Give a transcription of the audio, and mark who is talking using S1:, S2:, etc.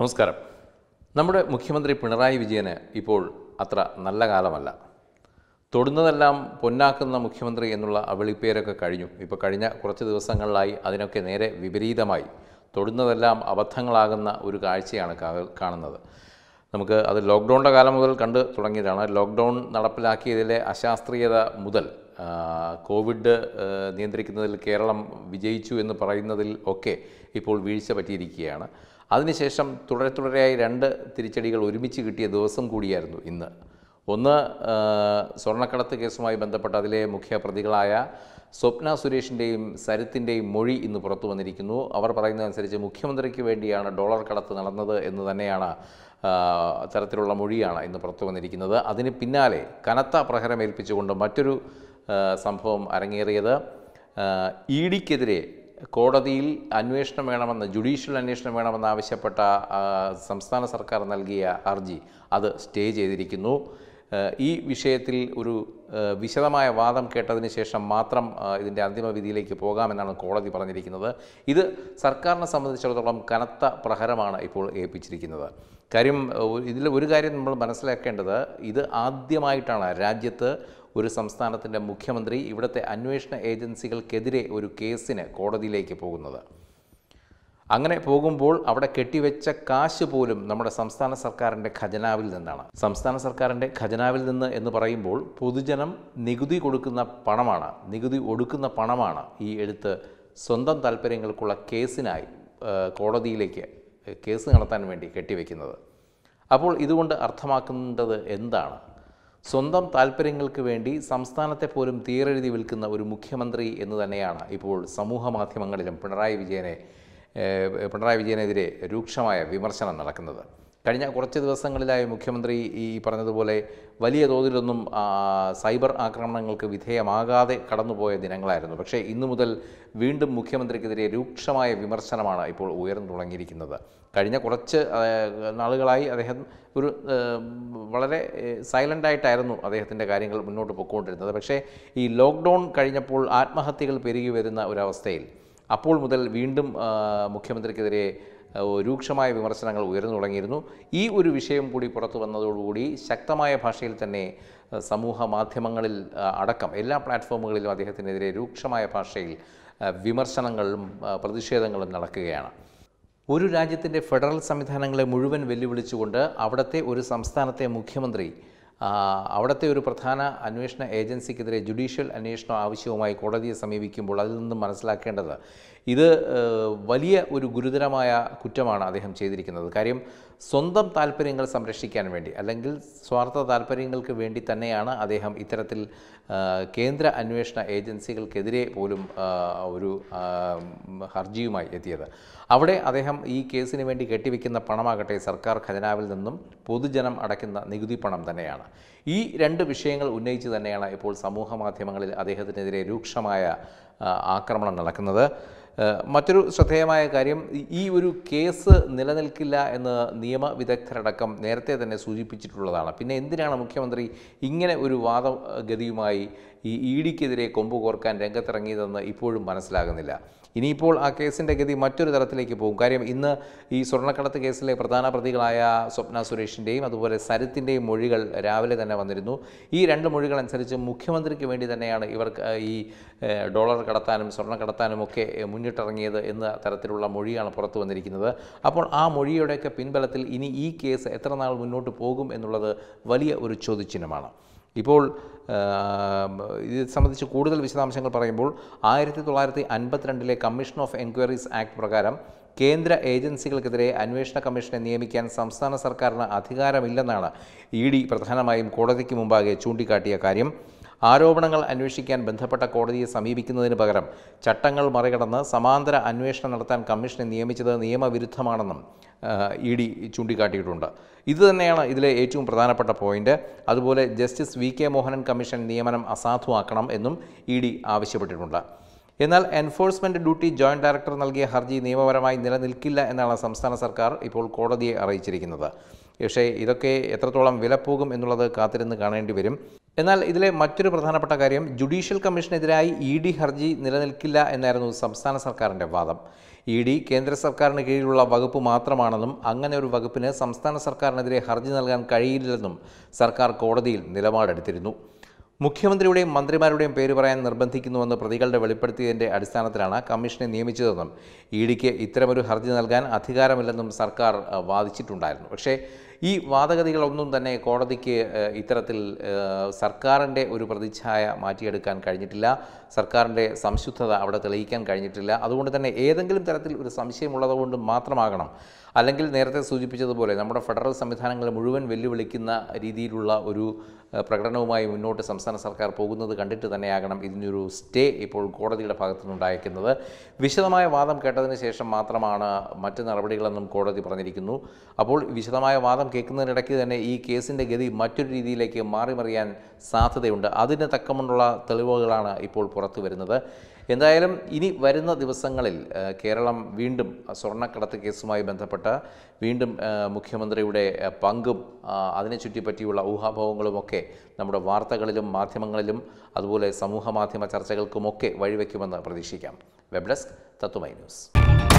S1: നമസ്കാരം നമ്മുടെ മുഖ്യമന്ത്രി പിണറായി വിജയന് ഇപ്പോൾ അത്ര നല്ല കാലമല്ല തൊടുന്നതെല്ലാം പൊന്നാക്കുന്ന മുഖ്യമന്ത്രി എന്നുള്ള അവിളിപ്പേരൊക്കെ കഴിഞ്ഞു ഇപ്പോൾ കഴിഞ്ഞ കുറച്ച് ദിവസങ്ങളിലായി അതിനൊക്കെ നേരെ വിപരീതമായി തൊടുന്നതെല്ലാം അബദ്ധങ്ങളാകുന്ന ഒരു കാഴ്ചയാണ് കാ- കാണുന്നത് നമുക്ക് അത് ലോക്ക്ഡൗണിൻ്റെ കാലം മുതൽ കണ്ട് തുടങ്ങിയതാണ് ലോക്ക്ഡൗൺ നടപ്പിലാക്കിയതിലെ അശാസ്ത്രീയത മുതൽ ആ, കോവിഡ് ആ, നിയന്ത്രിക്കുന്നതിൽ കേരളം വിജയിച്ചു എന്ന് പറയുന്നതിൽ ഒക്കെ ഇപ്പോൾ വീഴ്ച പറ്റിയിരിക്കുകയാണ് അതിനുശേഷം തുടരെ തുടരെയായി രണ്ട് തിരിച്ചടികൾ ഒരുമിച്ച് കിട്ടിയ ദിവസം കൂടിയായിരുന്നു ഇന്ന് ഒന്ന് ആ, സ്വർണ്ണക്കടത്ത് കേസുമായി ബന്ധപ്പെട്ട് അതിലെ മുഖ്യ പ്രതികളായ സ്വപ്ന സുരേഷിൻ്റെയും സരിത്തിൻ്റെയും മൊഴി ഇന്ന് പുറത്തു വന്നിരിക്കുന്നു അവർ പറയുന്നതനുസരിച്ച് മുഖ്യമന്ത്രിക്ക് വേണ്ടിയാണ് ഡോളർ കടത്ത് നടന്നത് എന്ന് തന്നെയാണ് ആ, തരത്തിലുള്ള മൊഴിയാണ് ഇന്ന് പുറത്തു വന്നിരിക്കുന്നത് അതിന് പിന്നാലെ കനത്ത പ്രഹരമേൽപ്പിച്ചുകൊണ്ട് മറ്റൊരു ആ, സംഭവം അരങ്ങേറിയത് ഇ ഡിക്കെതിരെ കോടതിയിൽ അന്വേഷണം വേണമെന്ന് ജുഡീഷ്യൽ അന്വേഷണം വേണമെന്ന് ആവശ്യപ്പെട്ട ആ, സംസ്ഥാന സർക്കാർ നൽകിയ ഹർജി അത് സ്റ്റേ ചെയ്തിരിക്കുന്നു ആ, ഈ വിഷയത്തിൽ ഒരു ആ, വിശദമായ വാദം കേട്ടതിന് ശേഷം മാത്രം ആ, ഇതിൻ്റെ അന്തിമ വിധിയിലേക്ക് പോകാമെന്നാണ് കോടതി പറഞ്ഞിരിക്കുന്നത് ഇത് സർക്കാരിനെ സംബന്ധിച്ചിടത്തോളം കനത്ത പ്രഹരമാണ് ഇപ്പോൾ ഏൽപ്പിച്ചിരിക്കുന്നത് കാര്യം ഇതിൽ ഒരു കാര്യം നമ്മൾ മനസ്സിലാക്കേണ്ടത് ഇത് ആദ്യമായിട്ടാണ് രാജ്യത്ത് ഒരു സംസ്ഥാനത്തിൻ്റെ മുഖ്യമന്ത്രി ഇവിടുത്തെ അന്വേഷണ ഏജൻസികൾക്കെതിരെ ഒരു കേസിന് കോടതിയിലേക്ക് പോകുന്നത് അങ്ങനെ പോകുമ്പോൾ അവിടെ കെട്ടിവെച്ച കാശ് പോലും നമ്മുടെ സംസ്ഥാന സർക്കാരിൻ്റെ ഖജനാവിൽ നിന്നാണ് സംസ്ഥാന സർക്കാരിൻ്റെ ഖജനാവിൽ നിന്ന് എന്ന് പറയുമ്പോൾ പൊതുജനം നികുതി കൊടുക്കുന്ന പണമാണ് നികുതി ഒടുക്കുന്ന പണമാണ് ഈ എഴുത്ത് സ്വന്തം താല്പര്യങ്ങൾക്കുള്ള കേസിനായി ആ, കോടതിയിലേക്ക് കേസ് നടത്താൻ വേണ്ടി കെട്ടിവെക്കുന്നത് അപ്പോൾ ഇതുകൊണ്ട് അർത്ഥമാക്കുന്നത് എന്താണ് സ്വന്തം താല്പര്യങ്ങൾക്ക് വേണ്ടി സംസ്ഥാനത്തെ പോലും തീരെഴുതി വിൽക്കുന്ന ഒരു മുഖ്യമന്ത്രി എന്ന് തന്നെയാണ് ഇപ്പോൾ സമൂഹ മാധ്യമങ്ങളിലും പിണറായി വിജയനെ ഏഹ്, പിണറായി വിജയനെതിരെ രൂക്ഷമായ വിമർശനം നടക്കുന്നത് കഴിഞ്ഞ കുറച്ച് ദിവസങ്ങളിലായി മുഖ്യമന്ത്രി ഈ പറഞ്ഞതുപോലെ വലിയ തോതിലൊന്നും ആ, സൈബർ ആക്രമണങ്ങൾക്ക് വിധേയമാകാതെ കടന്നുപോയ ദിനങ്ങളായിരുന്നു പക്ഷേ ഇന്നു മുതൽ വീണ്ടും മുഖ്യമന്ത്രിക്കെതിരെ രൂക്ഷമായ വിമർശനമാണ് ഇപ്പോൾ ഉയർന്നു തുടങ്ങിയിരിക്കുന്നത് കഴിഞ്ഞ കുറച്ച് ആ, നാളുകളായി അദ്ദേഹം ഒരു ആ, വളരെ സൈലൻ്റ് ആയിട്ടായിരുന്നു അദ്ദേഹത്തിൻ്റെ കാര്യങ്ങൾ മുന്നോട്ട് പൊയ്ക്കൊണ്ടിരുന്നത് പക്ഷേ ഈ ലോക്ക്ഡൗൺ കഴിഞ്ഞപ്പോൾ ആത്മഹത്യകൾ പെരുകി വരുന്ന ഒരവസ്ഥയിൽ അപ്പോൾ മുതൽ വീണ്ടും ആ, മുഖ്യമന്ത്രിക്കെതിരെ ആ, രൂക്ഷമായ വിമർശനങ്ങൾ ഉയർന്നു തുടങ്ങിയിരുന്നു ഈ ഒരു വിഷയം കൂടി പുറത്തു വന്നതോടുകൂടി ശക്തമായ ഭാഷയിൽ തന്നെ ആ, സമൂഹ മാധ്യമങ്ങളിൽ ആ, അടക്കം എല്ലാ പ്ലാറ്റ്ഫോമുകളിലും അദ്ദേഹത്തിനെതിരെ രൂക്ഷമായ ഭാഷയിൽ ആ, വിമർശനങ്ങളും ആ, പ്രതിഷേധങ്ങളും നടക്കുകയാണ് ഒരു രാജ്യത്തിൻ്റെ ഫെഡറൽ സംവിധാനങ്ങളെ മുഴുവൻ വെല്ലുവിളിച്ചുകൊണ്ട് അവിടുത്തെ ഒരു സംസ്ഥാനത്തെ മുഖ്യമന്ത്രി ആ, അവിടുത്തെ ഒരു പ്രധാന അന്വേഷണ ഏജൻസിക്കെതിരെ ജുഡീഷ്യൽ അന്വേഷണം ആവശ്യവുമായി കോടതിയെ സമീപിക്കുമ്പോൾ അതിൽ നിന്നും മനസ്സിലാക്കേണ്ടത് ഇത് ഏഹ്, വലിയ ഒരു ഗുരുതരമായ കുറ്റമാണ് അദ്ദേഹം ചെയ്തിരിക്കുന്നത് കാര്യം സ്വന്തം താല്പര്യങ്ങൾ സംരക്ഷിക്കാൻ വേണ്ടി അല്ലെങ്കിൽ സ്വാർത്ഥ താല്പര്യങ്ങൾക്ക് വേണ്ടി തന്നെയാണ് അദ്ദേഹം ഇത്തരത്തിൽ ആ, കേന്ദ്ര അന്വേഷണ ഏജൻസികൾക്കെതിരെ പോലും ആ, ഒരു ആ, ഹർജിയുമായി എത്തിയത് അവിടെ അദ്ദേഹം ഈ കേസിന് വേണ്ടി കെട്ടിവെക്കുന്ന പണമാകട്ടെ സർക്കാർ ഖജനാവിൽ നിന്നും പൊതുജനം അടയ്ക്കുന്ന നികുതി പണം തന്നെയാണ് ഈ രണ്ട് വിഷയങ്ങൾ ഉന്നയിച്ച് തന്നെയാണ് ഇപ്പോൾ സമൂഹ മാധ്യമങ്ങളിൽ അദ്ദേഹത്തിനെതിരെ രൂക്ഷമായ ആ, ആക്രമണം നടക്കുന്നത് ആ, മറ്റൊരു ശ്രദ്ധേയമായ കാര്യം ഈ- ഈ ഒരു കേസ് നിലനിൽക്കില്ല എന്ന് നിയമവിദഗ്ധരടക്കം നേരത്തെ തന്നെ സൂചിപ്പിച്ചിട്ടുള്ളതാണ് പിന്നെ എന്തിനാണ് മുഖ്യമന്ത്രി ഇങ്ങനെ ഒരു വാദഗതിയുമായി ഈ ഇ ഡിക്കെതിരെ കൊമ്പ് കോർക്കാൻ രംഗത്തിറങ്ങിയതെന്ന് ഇപ്പോഴും മനസ്സിലാകുന്നില്ല ഇനിയിപ്പോൾ ആ കേസിൻ്റെ ഗതി മറ്റൊരു തലത്തിലേക്ക് പോകും കാര്യം ഇന്ന് ഈ സ്വർണ്ണക്കടത്ത് കേസിലെ പ്രധാന പ്രതികളായ സ്വപ്ന സുരേഷിൻ്റെയും അതുപോലെ സരിത്തിൻ്റെയും മൊഴികൾ രാവിലെ തന്നെ വന്നിരുന്നു ഈ രണ്ട് മൊഴികൾ അനുസരിച്ച് മുഖ്യമന്ത്രിക്ക് വേണ്ടി തന്നെയാണ് ഇവർ ഈ ഏഹ്, ഡോളർ കടത്താനും സ്വർണ്ണം കടത്താനും ഒക്കെ ഏഹ്, മുന്നിട്ടിറങ്ങിയത് എന്ന തരത്തിലുള്ള മൊഴിയാണ് പുറത്തു വന്നിരിക്കുന്നത് അപ്പോൾ ആ മൊഴിയുടെയൊക്കെ പിൻബലത്തിൽ ഇനി ഈ കേസ് എത്ര നാൾ മുന്നോട്ട് പോകും എന്നുള്ളത് വലിയ ഒരു ചോദ്യചിഹ്നമാണ് ഇപ്പോൾ ആ, ഇത് സംബന്ധിച്ച് കൂടുതൽ വിശദാംശങ്ങൾ പറയുമ്പോൾ ആയിരത്തി തൊള്ളായിരത്തി അൻപത്തിരണ്ടിലെ കമ്മീഷൻ ഓഫ് എൻക്വയറീസ് ആക്ട് പ്രകാരം കേന്ദ്ര ഏജൻസികൾക്കെതിരെ അന്വേഷണ കമ്മീഷനെ നിയമിക്കാൻ സംസ്ഥാന സർക്കാരിന് അധികാരമില്ലെന്നാണ് ഇ ഡി പ്രധാനമായും കോടതിക്ക് മുമ്പാകെ ചൂണ്ടിക്കാട്ടിയ കാര്യം ആരോപണങ്ങൾ അന്വേഷിക്കാൻ ബന്ധപ്പെട്ട കോടതിയെ സമീപിക്കുന്നതിന് പകരം ചട്ടങ്ങൾ മറികടന്ന് സമാന്തര അന്വേഷണം നടത്താൻ കമ്മീഷനെ നിയമിച്ചത് നിയമവിരുദ്ധമാണെന്നും ഇ ഡി ചൂണ്ടിക്കാട്ടിയിട്ടുണ്ട് ഇത് തന്നെയാണ് ഇതിലെ ഏറ്റവും പ്രധാനപ്പെട്ട പോയിന്റ് അതുപോലെ justice V K Mohanan commission നിയമനം അസാധുവാക്കണം എന്നും ഇ ഡി ആവശ്യപ്പെട്ടിട്ടുണ്ട് എന്നാൽ എൻഫോഴ്സ്മെന്റ് ഡ്യൂട്ടി ജോയിന്റ് ഡയറക്ടർ നൽകിയ ഹർജി നിയമപരമായി നിലനിൽക്കില്ല എന്നാണ് സംസ്ഥാന സർക്കാർ ഇപ്പോൾ കോടതിയെ അറിയിച്ചിരിക്കുന്നത് പക്ഷേ ഇതൊക്കെ എത്രത്തോളം വിലപ്പോകും എന്നുള്ളത് കാത്തിരുന്ന് കാണേണ്ടി വരും എന്നാൽ ഇതിലെ മറ്റൊരു പ്രധാനപ്പെട്ട കാര്യം ജുഡീഷ്യൽ കമ്മീഷനെതിരായി ഇ ഡി ഹർജി നിലനിൽക്കില്ല എന്നായിരുന്നു സംസ്ഥാന സർക്കാരിൻ്റെ വാദം ഇ ഡി കേന്ദ്ര സർക്കാരിന് കീഴിലുള്ള വകുപ്പ് മാത്രമാണെന്നും അങ്ങനെ ഒരു വകുപ്പിന് സംസ്ഥാന സർക്കാരിനെതിരെ ഹർജി നൽകാൻ കഴിയില്ലെന്നും സർക്കാർ കോടതിയിൽ നിലപാടെടുത്തിരുന്നു മുഖ്യമന്ത്രിയുടെയും മന്ത്രിമാരുടെയും പേര് പറയാൻ നിർബന്ധിക്കുന്നുവെന്ന് പ്രതികളുടെ വെളിപ്പെടുത്തിയതിൻ്റെ അടിസ്ഥാനത്തിലാണ് കമ്മീഷനെ നിയമിച്ചതെന്നും ഇ ഡിക്ക് ഇത്തരമൊരു ഹർജി നൽകാൻ അധികാരമില്ലെന്നും സർക്കാർ അഹ്, വാദിച്ചിട്ടുണ്ടായിരുന്നു പക്ഷേ ഈ വാദഗതികളൊന്നും തന്നെ കോടതിക്ക് ഏഹ്, ഇത്തരത്തിൽ ഏഹ്, സർക്കാരിൻ്റെ ഒരു പ്രതിച്ഛായ മാറ്റിയെടുക്കാൻ കഴിഞ്ഞിട്ടില്ല സർക്കാരിൻ്റെ സംശുദ്ധത അവിടെ തെളിയിക്കാൻ കഴിഞ്ഞിട്ടില്ല അതുകൊണ്ട് തന്നെ ഏതെങ്കിലും തരത്തിൽ ഒരു സംശയമുള്ളത് കൊണ്ട് മാത്രമാകണം അല്ലെങ്കിൽ നേരത്തെ സൂചിപ്പിച്ചതുപോലെ നമ്മുടെ ഫെഡറൽ സംവിധാനങ്ങളെ മുഴുവൻ വെല്ലുവിളിക്കുന്ന രീതിയിലുള്ള ഒരു ഏഹ്, പ്രകടനവുമായി മുന്നോട്ട് സംസ്ഥാന സർക്കാർ പോകുന്നത് കണ്ടിട്ട് തന്നെയാകണം ഇതിനൊരു സ്റ്റേ ഇപ്പോൾ കോടതിയുടെ ഭാഗത്തു നിന്നുണ്ടായിരിക്കുന്നത് വിശദമായ വാദം കേട്ടതിന് ശേഷം മാത്രമാണ് മറ്റ് നടപടികളെന്നും കോടതി പറഞ്ഞിരിക്കുന്നു അപ്പോൾ വിശദമായ വാദം കേൾക്കുന്നതിനിടയ്ക്ക് തന്നെ ഈ കേസിൻ്റെ ഗതി മറ്റൊരു രീതിയിലേക്ക് മാറിമറിയാൻ സാധ്യതയുണ്ട് അതിന് തക്കമുള്ള തെളിവുകളാണ് ഇപ്പോൾ പുറത്തു വരുന്നത് എന്തായാലും ഇനി വരുന്ന ദിവസങ്ങളിൽ ഏഹ്, കേരളം വീണ്ടും സ്വർണ്ണക്കടത്ത് കേസുമായി ബന്ധപ്പെട്ട വീണ്ടും ഏഹ്, മുഖ്യമന്ത്രിയുടെ ഏഹ്, പങ്കും ആ, അതിനെ ചുറ്റിപ്പറ്റിയുള്ള ഊഹാഭോഹങ്ങളുമൊക്കെ നമ്മുടെ വാർത്തകളിലും മാധ്യമങ്ങളിലും അതുപോലെ സമൂഹ മാധ്യമ ചർച്ചകൾക്കുമൊക്കെ വഴിവെക്കുമെന്ന് പ്രതീക്ഷിക്കാം വെബ് ഡെസ്ക് തത്വമൈ ന്യൂസ്